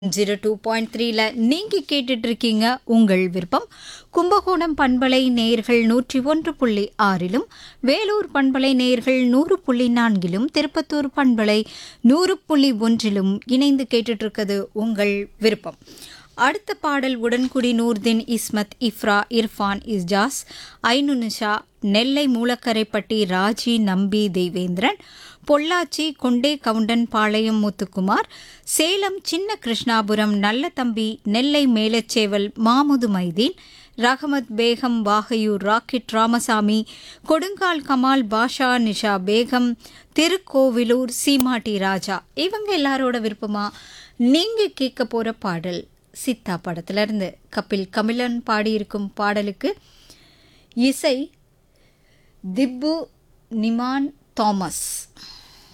zero two point த்ரீல நீங்கள் கேட்டுட்டு இருக்கீங்க உங்கள் விருப்பம் கும்பகோணம் பண்பலை நேயர்கள் நூற்றி ஒன்று புள்ளி ஆறிலும் வேலூர் பண்பலை நேயர்கள் நூறு புள்ளி நான்கிலும் திருப்பத்தூர் பண்பலை நூறு புள்ளி ஒன்றிலும் இணைந்து கேட்டுட்டு இருக்கிறது உங்கள் விருப்பம் அடுத்த பாடல் உடன்குடி நூர்தீன் இஸ்மத் இஃப்ரா இர்ஃபான் இஸ்ஜாஸ் ஐனுனிஷா நெல்லை மூலக்கரைப்பட்டி ராஜி நம்பி தெய்வேந்திரன் பொள்ளாச்சி கொண்டே கவுண்டன் பாளையம் முத்துக்குமார் சேலம் சின்ன கிருஷ்ணாபுரம் நல்ல தம்பி நெல்லை மேலச்சேவல் மாமுது மைதீன் ரஹமத் பேகம் வாகையூர் ராக்கெட் ராமசாமி கொடுங்கால் கமால் பாஷா நிஷா பேகம் திருக்கோவிலூர் சீமாட்டி ராஜா இவங்க எல்லாரோட விருப்பமா நீங்க கேட்க போற பாடல் சித்தா படத்துல இருந்து கபில் கமிலன் பாடியிருக்கும் பாடலுக்கு இசை திப்பு நிமான் தாமஸ்